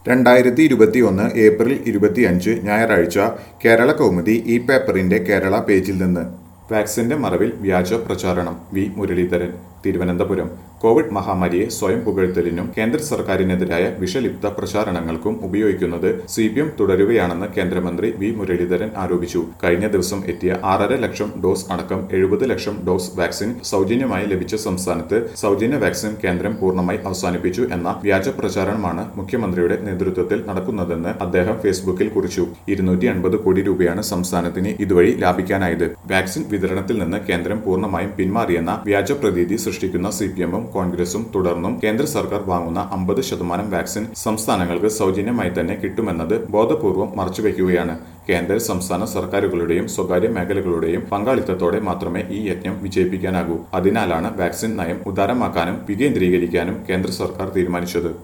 രണ്ടായിരത്തി ഇരുപത്തിയൊന്ന് ഏപ്രിൽ ഇരുപത്തിയഞ്ച് ഞായറാഴ്ച കേരള കൗമുദി ഈ പേപ്പറിന്റെ കേരള പേജിൽ നിന്ന് വാക്സിന്റെ മറവിൽ വ്യാജ പ്രചാരണം വി മുരളീധരൻ തിരുവനന്തപുരം കോവിഡ് മഹാമാരിയെ സ്വയം പുകഴ്ത്തലിനും കേന്ദ്ര സർക്കാരിനെതിരായ വിഷലിപ്ത പ്രചാരണങ്ങൾക്കും ഉപയോഗിക്കുന്നത് സി പി എം തുടരുകയാണെന്ന് കേന്ദ്രമന്ത്രി വി മുരളീധരൻ ആരോപിച്ചു കഴിഞ്ഞ ദിവസം എത്തിയ ആറര ലക്ഷം ഡോസ് അടക്കം എഴുപത് ലക്ഷം ഡോസ് വാക്സിൻ സൗജന്യമായി ലഭിച്ച സംസ്ഥാനത്ത് സൗജന്യ വാക്സിൻ കേന്ദ്രം പൂർണ്ണമായി അവസാനിപ്പിച്ചു എന്ന വ്യാജ പ്രചാരണമാണ് മുഖ്യമന്ത്രിയുടെ നേതൃത്വത്തിൽ നടക്കുന്നതെന്ന് അദ്ദേഹം ഫേസ്ബുക്കിൽ കുറിച്ചു ഇരുന്നൂറ്റി അൻപത് കോടി രൂപയാണ് സംസ്ഥാനത്തിന് ഇതുവഴി ലാഭിക്കാനായത് വാക്സിൻ വിതരണത്തിൽ നിന്ന് കേന്ദ്രം പൂർണ്ണമായും പിന്മാറിയെന്ന വ്യാജ പ്രതീതി സൃഷ്ടിക്കുന്ന സി പി എമ്മും കോൺഗ്രസും തുടർന്നും കേന്ദ്ര സർക്കാർ വാങ്ങുന്ന അമ്പത് ശതമാനം വാക്സിൻ സംസ്ഥാനങ്ങൾക്ക് സൗജന്യമായി തന്നെ കിട്ടുമെന്നത് ബോധപൂർവം മറച്ചുവെക്കുകയാണ് കേന്ദ്ര സംസ്ഥാന സർക്കാരുകളുടെയും സ്വകാര്യ മേഖലകളുടെയും പങ്കാളിത്തത്തോടെ മാത്രമേ ഈ യജ്ഞം വിജയിപ്പിക്കാനാകൂ അതിനാലാണ് വാക്സിൻ നയം ഉദാരമാക്കാനും വികേന്ദ്രീകരിക്കാനും കേന്ദ്ര സർക്കാർ തീരുമാനിച്ചത്